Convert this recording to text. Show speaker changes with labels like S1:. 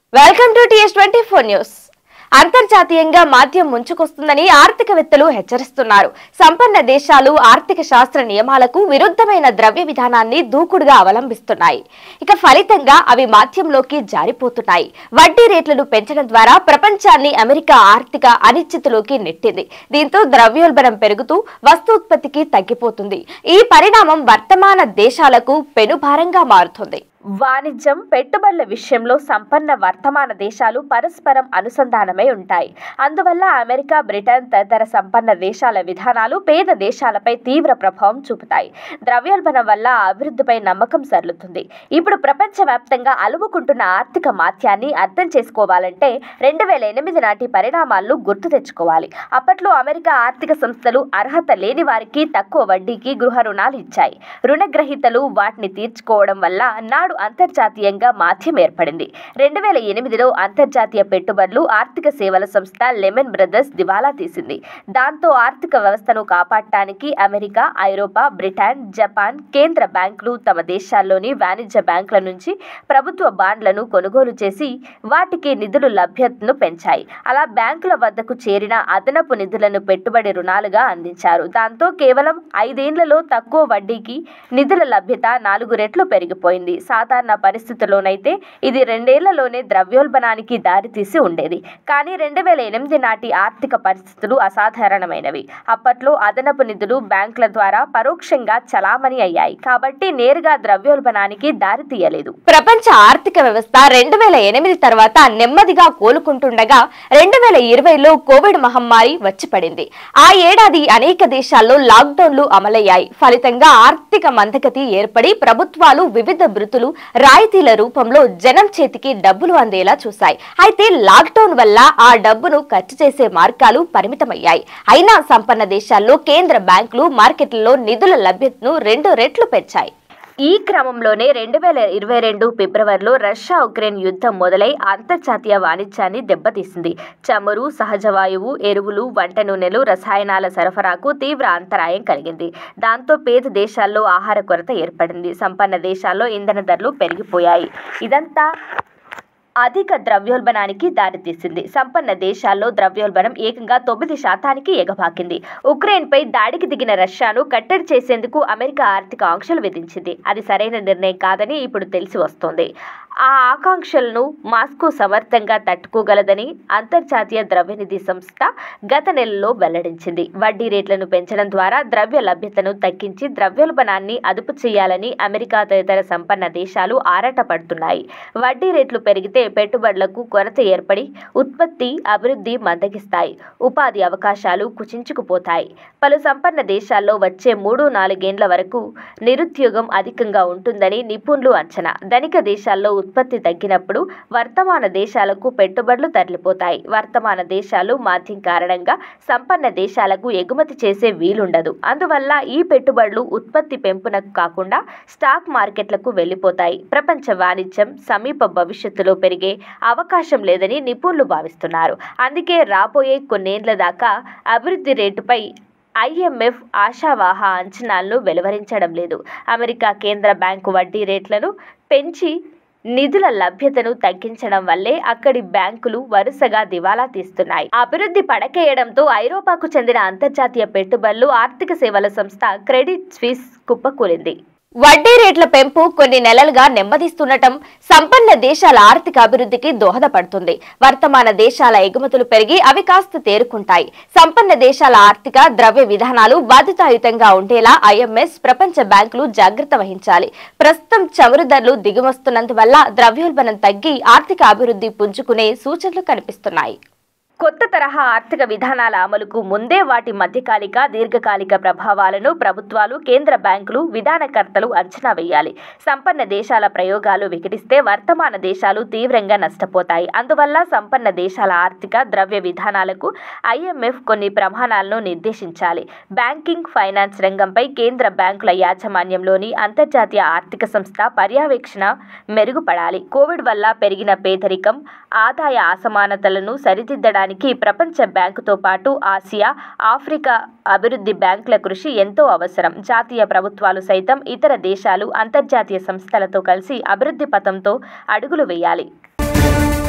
S1: welcome to TS twenty four news అంతర్జాతీయంగా మాధ్యం ముంచుకొస్తుందని ఆర్థికవేత్తలు హెచ్చరిస్తున్నారు సంపన్న దేశాలు ఆర్థిక శాస్త్ర నియమాలకు విరుద్ధమైన ద్రవ్య విధానాన్ని దూకుడుగా అవలంబిస్తున్నాయి ఇక ఫలితంగా అవి మాధ్యంలోకి జారిపోతున్నాయి వడ్డీ రేట్లను పెంచడం ద్వారా ప్రపంచాన్ని అమెరికా ఆర్థిక అనిశ్చితిలోకి నెట్టింది దీంతో ద్రవ్యోల్బణం పెరుగుతూ వస్తూత్పత్తికి తగ్గిపోతుంది ఈ పరిణామం వర్తమాన దేశాలకు పెనుభారంగా మారుతుంది వాణిజ్యం పెట్టుబడుల విషయంలో సంపన్న వర్తమాన దేశాలు పరస్పరం అనుసంధానమై ఉంటాయి అందువల్ల అమెరికా బ్రిటన్ తదితర సంపన్న దేశాల విధానాలు పేద దేశాలపై తీవ్ర ప్రభావం చూపుతాయి ద్రవ్యోల్బణం వల్ల అభివృద్ధిపై నమ్మకం సర్లుతుంది ఇప్పుడు ప్రపంచవ్యాప్తంగా అలుముకుంటున్న ఆర్థిక మాత్యాన్ని అర్థం చేసుకోవాలంటే రెండు వేల ఎనిమిది నాటి పరిణామాలను గుర్తు తెచ్చుకోవాలి అప్పట్లో అమెరికా ఆర్థిక సంస్థలు అర్హత లేని వారికి తక్కువ వడ్డీకి గృహ రుణాలు ఇచ్చాయి రుణగ్రహీతలు వాటిని తీర్చుకోవడం వల్ల నాడు అంతర్జాతీయంగా మాధ్యం ఏర్పడింది రెండు వేల ఎనిమిదిలో అంతర్జాతీయ పెట్టుబడులు ఆర్థిక సేవల సంస్థ లెమన్ బ్రదర్స్ దివాలా తీసింది దాంతో ఆర్థిక వ్యవస్థను కాపాడటానికి అమెరికా ఐరోపా బ్రిటన్ జపాన్ కేంద్ర బ్యాంకులు తమ దేశాల్లోని వాణిజ్య బ్యాంకుల నుంచి ప్రభుత్వ బాండ్లను కొనుగోలు చేసి వాటికి నిధులు లభ్యతను పెంచాయి అలా బ్యాంకుల వద్దకు చేరిన అదనపు నిధులను పెట్టుబడి రుణాలుగా అందించారు దాంతో కేవలం ఐదేళ్లలో తక్కువ వడ్డీకి నిధుల లభ్యత నాలుగు రెట్లు పెరిగిపోయింది సాధారణ పరిస్థితుల్లోనైతే ఇది రెండేళ్లలోనే ద్రవ్యోల్బణానికి దారితీసి ఉండేది కానీ రెండు వేల ఎనిమిది నాటి ఆర్థిక పరిస్థితులు అసాధారణమైనవి అప్పట్లో అదనపు నిధులు బ్యాంకుల ద్వారా పరోక్షంగా చలామణి అయ్యాయి కాబట్టి నేరుగా ద్రవ్యోల్బణానికి దారితీయలేదు ప్రపంచ ఆర్థిక వ్యవస్థ రెండు వేల ఎనిమిది తర్వాత నెమ్మదిగా కోలుకుంటుండగా రెండు వేల ఇరవైలో కోవిడ్ మహమ్మారి వచ్చి పడింది ఆ ఏడాది అనేక దేశాల్లో లాక్డౌన్లు అమలయ్యాయి ఫలితంగా ఆర్థిక మందగతి ఏర్పడి ప్రభుత్వాలు వివిధ భృతులు రాయితీల రూపంలో జనం చేతికి డబ్బులు అందేలా చూశాయి అయితే లాక్డౌన్ వల్ల ఆ డబ్బును ఖర్చు చేసే మార్గాలు పరిమితమయ్యాయి అయినా సంపన్న దేశాల్లో కేంద్ర బ్యాంకులు మార్కెట్లలో నిధుల లభ్యతను రెండు రెట్లు పెంచాయి ఈ క్రమంలోనే రెండు వేల ఇరవై రెండు ఫిబ్రవరిలో రష్యా ఉక్రెయిన్ యుద్ధం మొదలై అంతర్జాతీయ వాణిజ్యాన్ని దెబ్బతీసింది చమురు సహజ వాయువు ఎరువులు వంట నూనెలు రసాయనాల సరఫరాకు తీవ్ర అంతరాయం కలిగింది దాంతో పేద దేశాల్లో ఆహార కొరత ఏర్పడింది సంపన్న దేశాల్లో ఇంధన ధరలు పెరిగిపోయాయి ఇదంతా అధిక ద్రవ్యోల్బణానికి దారితీసింది సంపన్న దేశాల్లో ద్రవ్యోల్బణం ఏకంగా తొమ్మిది శాతానికి ఎగబాకింది ఉక్రెయిన్పై దాడికి దిగిన రష్యాను కట్టడి చేసేందుకు అమెరికా ఆర్థిక ఆంక్షలు విధించింది అది సరైన నిర్ణయం కాదని ఇప్పుడు తెలిసి వస్తోంది ఆ ఆకాంక్షలను మాస్కో సమర్థంగా తట్టుకోగలదని అంతర్జాతీయ ద్రవ్యనిధి సంస్థ గత నెలలో వెల్లడించింది వడ్డీ రేట్లను పెంచడం ద్వారా ద్రవ్య లభ్యతను తగ్గించి ద్రవ్యోల్బణాన్ని అదుపు చేయాలని అమెరికా తదితర సంపన్న దేశాలు ఆరాటపడుతున్నాయి వడ్డీ రేట్లు పెరిగితే పెట్టుబడులకు కొరత ఏర్పడి ఉత్పత్తి అభివృద్ధి మందగిస్తాయి ఉపాధి అవకాశాలు కుచించుకుపోతాయి పలు సంపన్న దేశాల్లో వచ్చే మూడు నాలుగేండ్ల వరకు నిరుద్యోగం అధికంగా ఉంటుందని నిపుణులు అంచనా ధనిక దేశాల్లో ఉత్పత్తి తగ్గినప్పుడు వర్తమాన దేశాలకు పెట్టుబడులు తరలిపోతాయి వర్తమాన దేశాలు మాధ్యం కారణంగా సంపన్న దేశాలకు ఎగుమతి చేసే వీలుండదు అందువల్ల ఈ పెట్టుబడులు ఉత్పత్తి పెంపునకు కాకుండా స్టాక్ మార్కెట్లకు వెళ్ళిపోతాయి ప్రపంచ వాణిజ్యం సమీప భవిష్యత్తులో పెరిగే అవకాశం లేదని నిపుణులు భావిస్తున్నారు అందుకే రాబోయే కొన్నేండ్ల దాకా అభివృద్ధి రేటుపై ఐఎంఎఫ్ ఆశావాహ అంచనాలను వెలువరించడం లేదు అమెరికా కేంద్ర బ్యాంకు వడ్డీ రేట్లను పెంచి నిధుల లభ్యతను తగ్గించడం వల్లే అక్కడి బ్యాంకులు వరుసగా దివాలా తీస్తున్నాయి అభివృద్ధి పడకేయడంతో ఐరోపాకు చెందిన అంతర్జాతీయ పెట్టుబడులు ఆర్థిక సేవల సంస్థ క్రెడిట్ స్విస్ కుప్పకూలింది వడ్డీ రేట్ల పెంపు కొన్ని నెలలుగా నెమ్మదిస్తుండటం సంపన్న దేశాల ఆర్థిక అభివృద్ధికి దోహదపడుతుంది వర్తమాన దేశాల ఎగుమతులు పెరిగి అవి కాస్త తేరుకుంటాయి సంపన్న దేశాల ఆర్థిక ద్రవ్య విధానాలు బాధ్యతాయుతంగా ఉండేలా ఐఎంఎస్ ప్రపంచ బ్యాంకులు జాగ్రత్త వహించాలి ప్రస్తుతం చమురు ధరలు దిగువస్తున్నందువల్ల ద్రవ్యోల్బణం తగ్గి ఆర్థిక అభివృద్ధి పుంజుకునే సూచనలు కనిపిస్తున్నాయి కొత్త తరహా ఆర్థిక విధానాల అమలుకు ముందే వాటి మధ్యకాలిక దీర్ఘకాలిక ప్రభావాలను ప్రభుత్వాలు కేంద్ర బ్యాంకులు విధానకర్తలు అంచనా వేయాలి సంపన్న దేశాల ప్రయోగాలు వికటిస్తే వర్తమాన దేశాలు తీవ్రంగా నష్టపోతాయి అందువల్ల సంపన్న దేశాల ఆర్థిక ద్రవ్య విధానాలకు ఐఎంఎఫ్ కొన్ని ప్రమాణాలను నిర్దేశించాలి బ్యాంకింగ్ ఫైనాన్స్ రంగంపై కేంద్ర బ్యాంకుల యాజమాన్యంలోని అంతర్జాతీయ ఆర్థిక సంస్థ పర్యవేక్షణ మెరుగుపడాలి కోవిడ్ వల్ల పెరిగిన పేదరికం ఆదాయ అసమానతలను సరిదిద్దడానికి ప్రపంచ బ్యాంకుతో పాటు ఆసియా ఆఫ్రికా అభివృద్ధి బ్యాంకుల కృషి ఎంతో అవసరం జాతీయ ప్రభుత్వాలు సైతం ఇతర దేశాలు అంతర్జాతీయ సంస్థలతో కలిసి అభివృద్ధి పథంతో అడుగులు వేయాలి